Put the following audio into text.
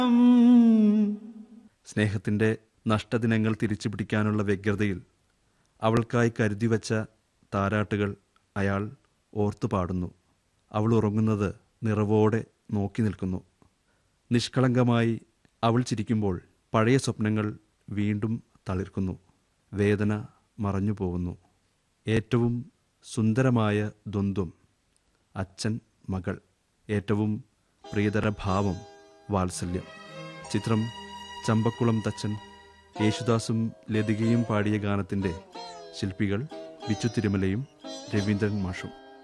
സ്നേഹത്തിൻ്റെ നഷ്ടദിനങ്ങൾ തിരിച്ചു പിടിക്കാനുള്ള വ്യഗ്രതയിൽ അവൾക്കായി കരുതിവച്ച താരാട്ടുകൾ അയാൾ ഓർത്തു പാടുന്നു അവൾ ഉറങ്ങുന്നത് നിറവോടെ നോക്കി നിൽക്കുന്നു നിഷ്കളങ്കമായി അവൾ ചിരിക്കുമ്പോൾ പഴയ സ്വപ്നങ്ങൾ വീണ്ടും തളിർക്കുന്നു വേദന മറഞ്ഞു പോകുന്നു ഏറ്റവും സുന്ദരമായ ദ്വന്ദ്വം അച്ഛൻ മകൾ ഏറ്റവും പ്രിയതര ഭാവം വാത്സല്യം ചിത്രം ചമ്പക്കുളം തച്ചൻ യേശുദാസും ലതികയും പാടിയ ഗാനത്തിൻ്റെ ശില്പികൾ ബിച്ചു തിരുമലയും രവീന്ദ്രൻ മാഷും